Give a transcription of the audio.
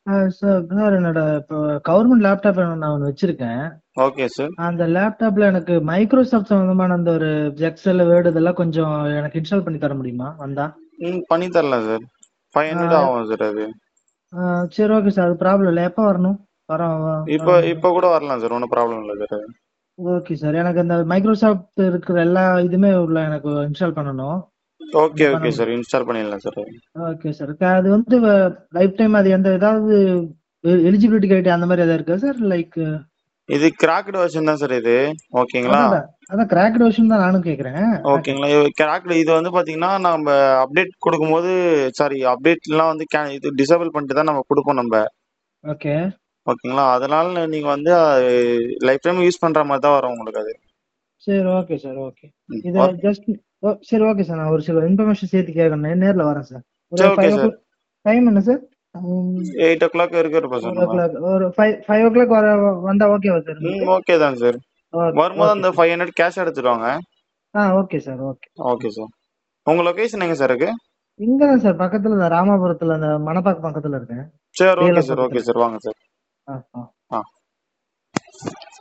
Sir sir என்னோட இப்போ government laptop நான் ஒன்று வச்சிருக்கேன் ஓகே சார் அந்த லேப்டாப்ல எனக்கு மைக்ரோசாஃப்ட் சம்பந்தமான அந்த ஒரு எக்ஸல் வேர்டு இதெல்லாம் கொஞ்சம் எனக்கு இன்ஸ்டால் பண்ணி தர முடியுமா வந்தா ம் பண்ணி தரலாம் சார் ஃபைவ் ஹண்ட்ரட் ஆகும் சார் அது ஆ, சரி ஓகே சார் அது ப்ராப்ளம் இல்லை எப்போ வரணும் வரோம் இப்போ இப்போ கூட வரலாம் சார் ஒன்றும் ப்ராப்ளம் இல்லை சார் ஓகே சார் எனக்கு அந்த மைக்ரோசாஃப்ட் இருக்கிற எல்லா இதுமே உள்ள எனக்கு இன்ஸ்டால் பண்ணணும் ஓகே ஓகே சார் இன்ஸ்டால் பண்ணிடலாம் சார் ஓகே சார் அது வந்து லைஃப் டைம் அது எந்த ஏதாவது எலிஜிபிலிட்டி கிரைட்டீரியா அந்த மாதிரி ஏதாவது இருக்கா சார் லைக் இது கிராக்டு வெர்ஷன் தான் சார் இது ஓகேங்களா அதான் அதான் கிராக்ட் வெர்ஷன் தான் நானும் கேட்குறேன் ஓகேங்களா கிராக்டு இது வந்து பாத்தீங்கன்னா நம்ம அப்டேட் கொடுக்கும்போது சாரி அப்டேட்லாம் வந்து கே இது டிசேபிள் பண்ணிட்டு தான் நம்ம கொடுப்போம் நம்ம ஓகே ஓகேங்களா அதனால நீங்க வந்து லைஃப் டைம் யூஸ் பண்ற மாதிரி தான் வரும் உங்களுக்கு அது சரி ஓகே சார் ஓகே ம், இது ஓகே. ஜஸ்ட் சரி ஓகே சார் நான் ஒரு சில இன்ஃபர்மேஷன் சேர்த்து கேட்கணும் நேர்ல வரேன் சார் சரி, ஒரு okay, ஃபைவ் sir. டைம் என்ன சார் எயிட் ஓ கிளாக் இருக்கு இருப்போம் ஃபோர் ஓ சார் கிளாக் ஒரு ஃபைவ் ஃபைவ் ஓ கிளாக் வர வந்தா ஓகேவா சார் ம் ஓகே தான் சார் வரும்போது அந்த ஃபைவ் ஹண்ட்ரட் கேஷ் எடுத்துருவாங்க ஆ okay sir okay okay sir உங்க லொகேஷன் எங்க சார் இருக்கு இங்க தான் சார் பக்கத்துல தான் ராமாபுரத்துல அந்த மணப்பாக்கம் பக்கத்துல இருக்கேன் சரி ஓகே வேலை சார் ஓகே சார் வாங்க சார் ஆ ஆ